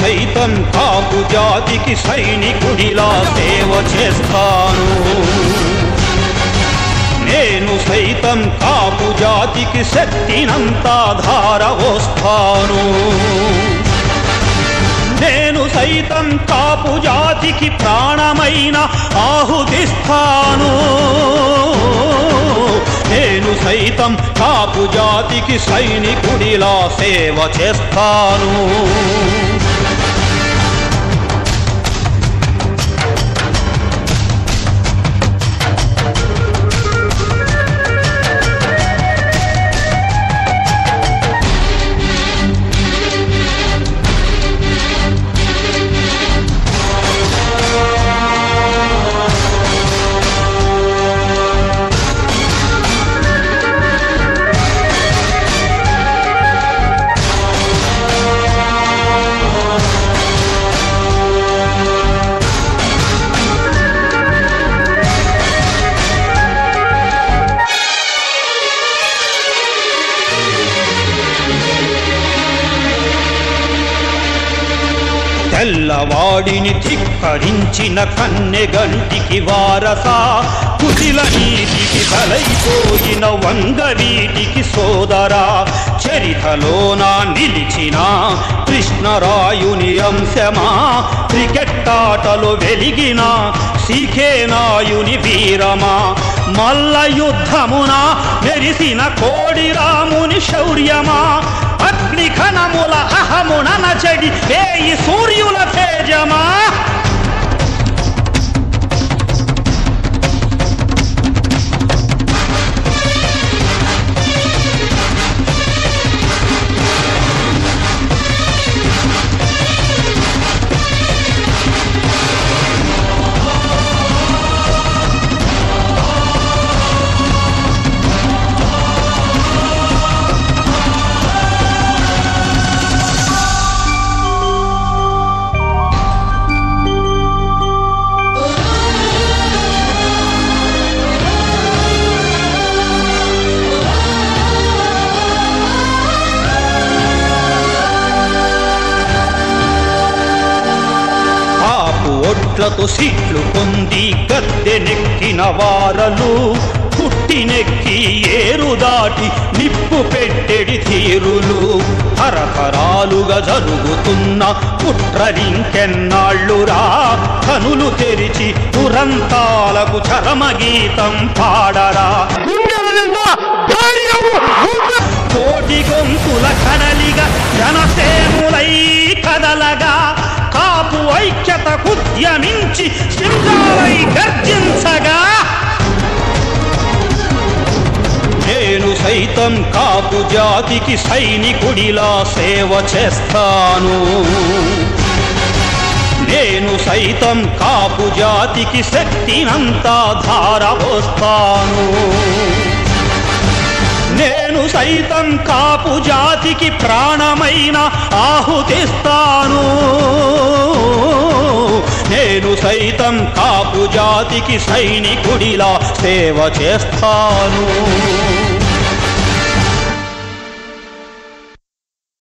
సైతం కాపు జాతికి సైనికుడిలా సేవ చేస్తాను నేను సైతం కాపు జాతికి శక్తినంతా ధారవోస్తాను నేను సైతం కాపు జాతికి ప్రాణమైన ఆహుతిస్తాను నేను సైతం కాపు జాతికి సైనికుడిలా సేవ చేస్తాను తెల్లవాడిని ధిక్కరించిన కన్నెగంటికి వారస కుశిల నీటికి బలైపోయిన వంగ వీటికి సోదరా చరితలోన నిలిచిన కృష్ణరాయుని అంశమా క్రికెట్ ఆటలో వెలిగిన సీకేనాయుని వీరమా మల్ల యుద్ధమున మెరిసిన కోడిరాముని శౌర్యమా అగ్ని ఘనముల అహమున నచడి వేయి సూర్యుల తేజమా ఆపు ఒడ్లతో సీట్లు పొంది గద్దెనెక్కిన వారలు పుట్టినెక్కి ఏరు దాటి నిప్పు పెట్టెడి తీరులు తరతరాలుగా జరుగుతున్న కుట్రలింకెన్నాళ్ళురా కనులు తెరిచి పురంతాలకు చరమగీతం పాడరా కోటి గొంతుల కదలిగా జనసేనులై కదలగా కాపు ఐక్యత ఉద్యమించి సింహాలై గర్జించగా నేను సైతం కాపు జాతికి సైనికుడిలా సేవ చేస్తాను నేను సైతం కాపు జాతికి శక్తినంతా ధారపోస్తాను నేను సైతం కాపు జాతికి ప్రాణమైన ఆహుతిస్తాను నేను సైతం కాపు జాతికి సైనికుడిలా సేవ చేస్తాను